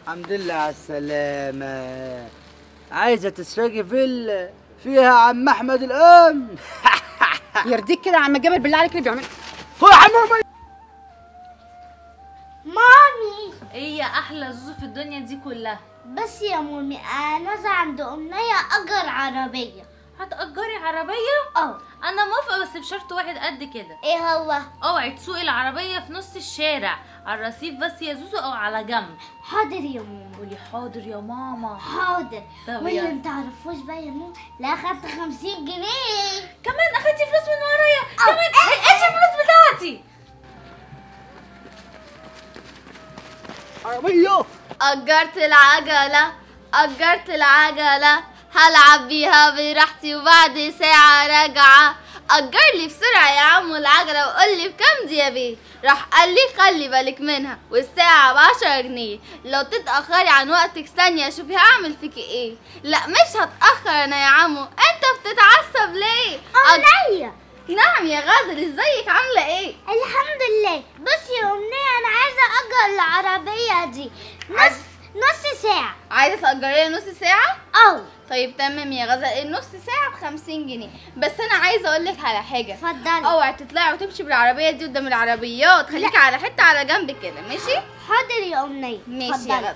الحمد لله على السلامة عايزة تسرقي فيلا فيها عم أحمد الأم يرضيك كده يا عم جابر بالله عليك اللي بيعمل هو عم أحمد مامي ايه يا احلى زوزو في الدنيا دي كلها بس يا مامي انا نازله عند امنيه اجر عربيه هتأجري عربية؟ اه أنا موافقة بس بشرط واحد قد كده ايه هو اوعي تسوقي العربية في نص الشارع على الرصيف بس يا زوزو أو على جنب حاضر يا ماما قولي حاضر يا ماما حاضر طب واللي يلا. متعرفوش بقى يا ماما لا خدت خمسين جنيه كمان أخدتي فلوس من ورايا كمان ايش الفلوس بتاعتي عربية أجرت العجلة أجرت العجلة هلعب بيها براحتي وبعد ساعة راجعة أجر لي بسرعة يا عم العجلة وقول لي بكام دي يا بيه راح قال لي خلي بالك منها والساعة بعشرة جنيه لو تتأخري عن وقتك ثانية شوفي هعمل فيكي ايه لا مش هتأخر أنا يا عمو انت بتتعصب ليه أج- امنيه نعم يا غازل ازيك عاملة ايه الحمد لله بصي يا امنيه انا عايزه اجر العربيه دي نص نص ساعه عايزة تأجري لي نص ساعة؟ اه طيب تمام يا غزل النص ساعة بخمسين جنيه بس أنا عايزة أقولك على حاجة اتفضلي اوعي تطلعي وتمشي بالعربية دي قدام العربيات خليكي على حتة على جنب كده ماشي؟ حاضر يا امنيه ماشي يا اتفضلي. غزل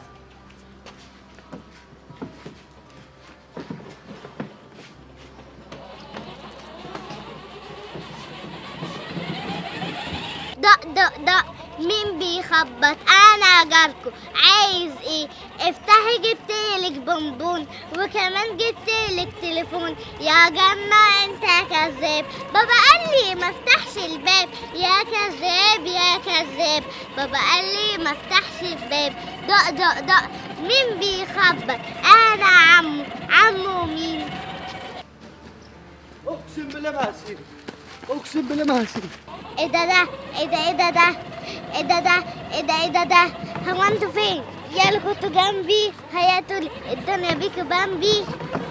دق دق دق مين بيخبط انا جاركو عايز ايه افتحي جبتلك بونبون وكمان جبتلك تليفون يا جماعة انت كذاب بابا قال لي ما افتحش الباب يا كذاب يا كذاب بابا قال لي ما افتحش الباب دق دق دق مين بيخبط انا عمو عمو مين أقسم بالله ما هسيبك أقسم بالله ما هسيبك ايه ده ده ايه ده ايه ده ده ايه ده ده ايه ده ايه ده ده هو انتوا فين يا اللي كنتوا جنبي هياتوا لي الدنيا بيك بامبي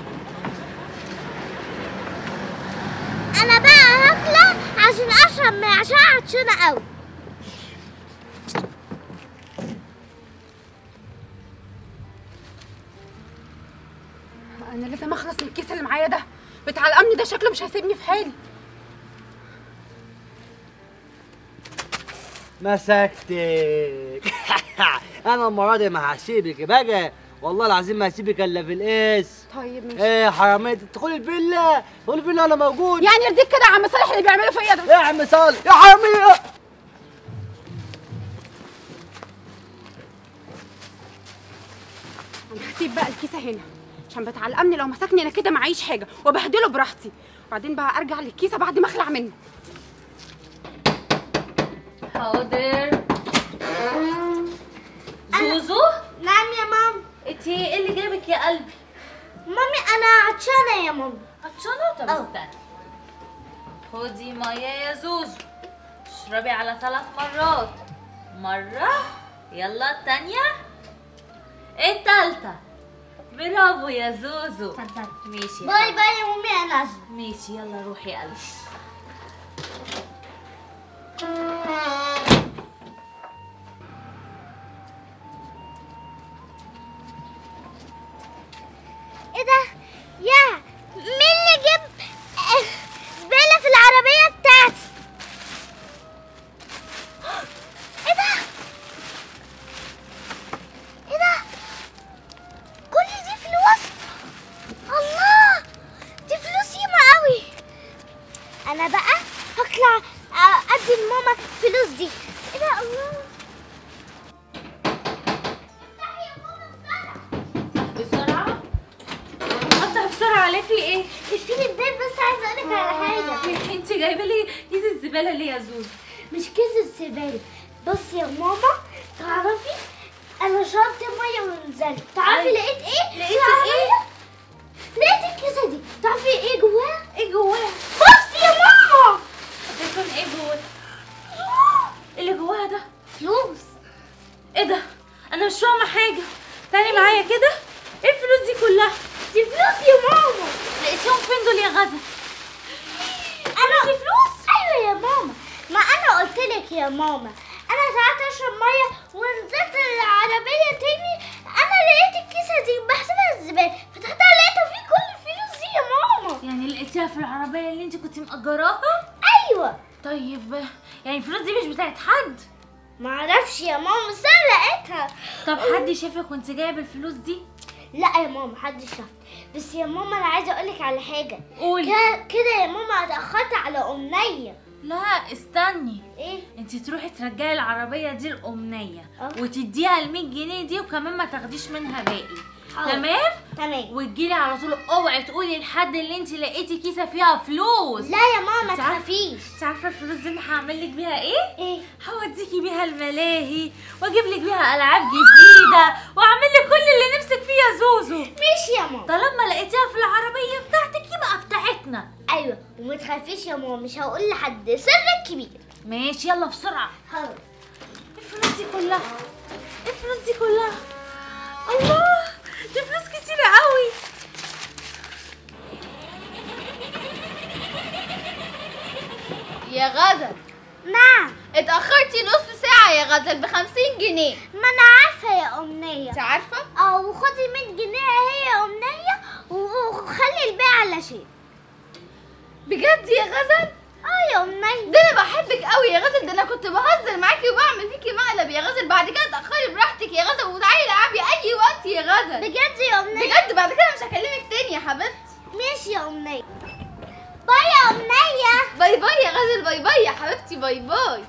انا بقى هطلع عشان اشرب من عشان عطشانه قوي انا لازم اخلص من الكيس اللي معايا ده بتاع الامن ده شكله مش هيسيبني في حالي مسكتك أنا المرة دي ما هسيبك بقى والله العظيم ما هسيبك إلا في القيس طيب ماشي إيه حرامية تدخلي الفيلا تدخلي الفيلا أنا موجود يعني يرضيك كده يا عم صالح اللي بيعمله فيا ده يا عم صالح يا حرامية انا هسيب بقى الكيسه هنا عشان بتاع الامن لو مسكني انا كده معيش حاجه وبهدله براحتي وبعدين بقى ارجع للكيسه بعد ما اخلع منه حاضر زوزو نعم يا ماما انتي ايه اللي جابك يا قلبي مامي انا عطشانه يا ماما عطشانة طب أه. استني خدي مية يا زوزو اشربي على ثلاث مرات مرة يلا التانية التالتة برافو يا زوزو اتفضلي ماشي يا باي حبيبي. باي يا مامي انا نازله ماشي يلا روحي يا قلبي ايه ده يا مين اللي جاب آه، زبالة في العربية بتاعتي ايه ده ايه ده كل دي فلوس الله دي فلوس ياما قوي انا بقى هطلع آه، ادي لماما الفلوس دي ايه ده الله افتحي يا ماما بسرعة. بسرعة افتح بسرعة ليه في ايه؟ اقفلي الباب بس عايزه اقولك على حاجه انت جايبة لي كيس الزبالة ليه يا زوزو؟ مش كيس الزباله بص يا ماما تعرفي انا شربت ميه ونزلت تعرفي أيوة. لقيت ايه لقيتي تعرفي- لقيت الكيسه دي تعرفي ايه جواها ايه جواها؟ بص يا ماما بيكون ايه جواها؟ اللي جواها ده فلوس ايه ده؟ انا مش فاهمة حاجة تاني معايا كده ايه الفلوس دي كلها؟ دي فلوس يا ماما لقيتيهم فين دول يا غزل؟ انا دي فلوس ايوه يا ماما ما انا قلت لك يا ماما انا ساعات اشرب ميه ونزلت العربيه تاني لقيت الكيسه دي بحسبها الزباله فتحتها لقيتها فيه كل الفلوس دي يا ماما يعني لقيتيها في العربيه اللي انت كنت مأجراها ايوه طيب يعني الفلوس دي مش بتاعت حد معرفش يا ماما بس انا لقيتها طب حد شافك وانت جايب الفلوس دي لا يا ماما محدش شاف بس يا ماما انا عايزه اقولك على حاجه قولي كده- كده يا ماما اتاخرت على امنيه لا استني ايه انت تروحي ترجعي العربيه دي لامنيه اه. وتديها ال 100 جنيه دي وكمان ما تاخديش منها باقي حاضر. تمام تمام وتجيلي على طول اوعي تقولي لحد اللي انت لقيتي كيسه فيها فلوس لا يا ماما ما انت عارفة- تخافيش انت عارفه الفلوس دي انا هعمل لك بيها ايه ايه هوديكي بيها الملاهي واجيب لك بيها العاب جديده واعمل لك كل اللي نفسك فيه يا زوزو ماشي يا ماما طالما لقيتيها في العربيه بتاعتك يبقى بتاعتنا ايوه وما تخافيش يا ماما مش هقول لحد سرك كبير ماشي يلا بسرعه حاضر الفلوس دي كلها الفلوس دي كلها الله دي فلوس كتيرة قوي يا غزل نعم اتأخرتي نص ساعة يا غزل بخمسين جنيه ما انا عارفه يا امنيه انت عارفة؟ اه وخدي 100 جنيه هي يا امنيه وخلي الباقي على شيء بجد يا غزل؟ اه يا امنيه ده انا بحبك قوي يا غزل ده انا كنت بهزر معاكي وبعمل فيكي مقلب يا غزل بعد كده اتأخري براحتك يا غزل وتعالي العبي اي وقت يا غزل بجد يا امنيه بجد بعد كده مش هكلمك تاني يا حبيبتي ماشي يا امنيه باي يا امنيه باي باي يا غزل باي باي يا حبيبتي باي باي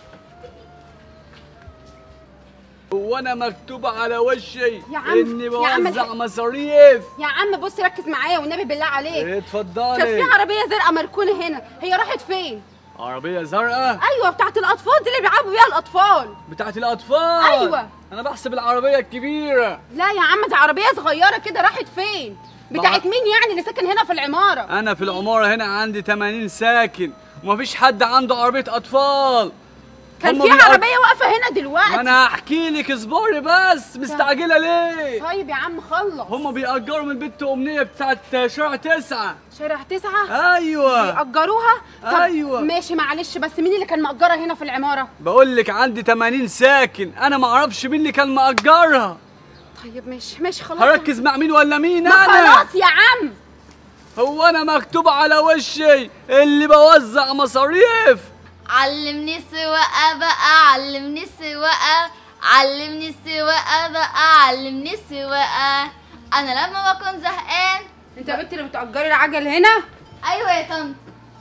هو انا مكتوب على وشي يا عم، اني يا عم بوزع الح- مصاريف يا عم بص ركز معايا والنبي بالله عليك كان في اتفضلي عربيه زرقاء مركونه هنا هي راحت فين عربية زرقاء ايوه بتاعت الاطفال دي اللي بيلعبوا بيها الاطفال بتاعت الاطفال أيوة. انا بحسب العربية الكبيرة لا يا عم دي عربيه صغيره كده راحت فين بتاعت مين يعني اللي ساكن هنا في العماره انا في العمارة هنا عندي 80 ساكن ومفيش حد عنده عربية اطفال كان هما في بيأج- عربيه واقفه هنا دلوقتي ما انا هحكي لك اصبري بس مستعجلة ليه طيب يا عم خلص هما بيأجروا من بنت أمنية بتاعت شارع تسعة شارع تسعة أيوة يأجروها طب أيوة. ماشي معلش بس مين اللي كان مأجرها هنا في العمارة بقول لك عندي 80 ساكن أنا معرفش مين اللي كان مأجرها طيب ماشي ماشي خلاص هركز مع مين ولا مين ما أنا خلاص يا عم هو أنا مكتوب على وشي اللي بوزع مصاريف علمني السواقة بقى علمني السواقة علمني السواقة بقى علمني السواقة أنا لما بكون زهقان انت يا بنت اللي بتأجري العجل هنا أيوة يا طنط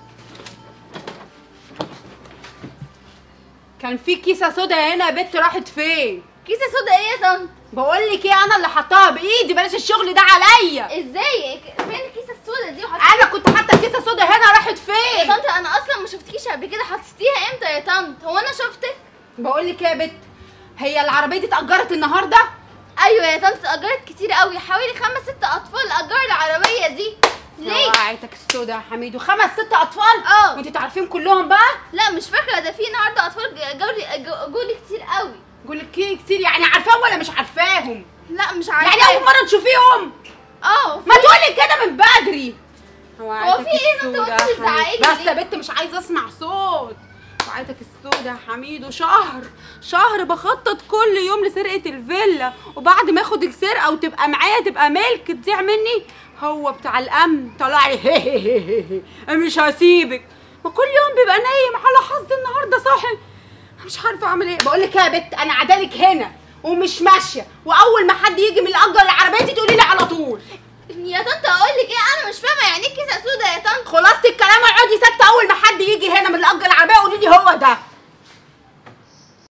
كان في كيسة سودا هنا يا بنت راحت فين كيسة سودا إيه يا طنط؟ بقول لك ايه انا اللي حطاها بايدي بلاش الشغل ده عليا إزاي؟ فين الكيسة السودا دي وحطيتيها انا كنت حاطه الكيسة سودا هنا راحت يا فين طنط أنا أصلا ما شفتكيش قبل كده حطيتيها إمتى يا طنط؟ هو أنا شفتك؟ بقول لك ايه يا بنت هي العربيه دي اتأجرت النهارده أيوة يا طنط أجرت كتير قوي حوالي خمس ست أطفال أجروا العربية دي ليه؟ وقعتك السودا يا حميد وخمس ست اطفال اه. وانت تعرفين كلهم بقى لا مش فاكرة ده في النهاردة أطفال جولي جولي كتير قوي بقول لك ايه كتير يعني عارفاهم ولا مش عارفاهم لا مش عارفة يعني اول مره تشوفيهم اه ما تقولي كده من بدري هو في ايه انت السودا وانت يا بتزعقي حميد. لي بس يا ليه؟ بنت مش عايزه اسمع صوت وعيتك السودا يا حميد وشهر شهر بخطط كل يوم لسرقه الفيلا وبعد ما اخد السرقه وتبقى معايا تبقى ملك تضيع مني هو بتاع الامن طلع لي مش هسيبك ما كل يوم بيبقى نايم على حظ النهارده صاحي مش عارفه اعمل ايه بقول لك يا بت انا عدالك هنا ومش ماشيه واول ما حد يجي من اللي اجر العربيه دي تقولي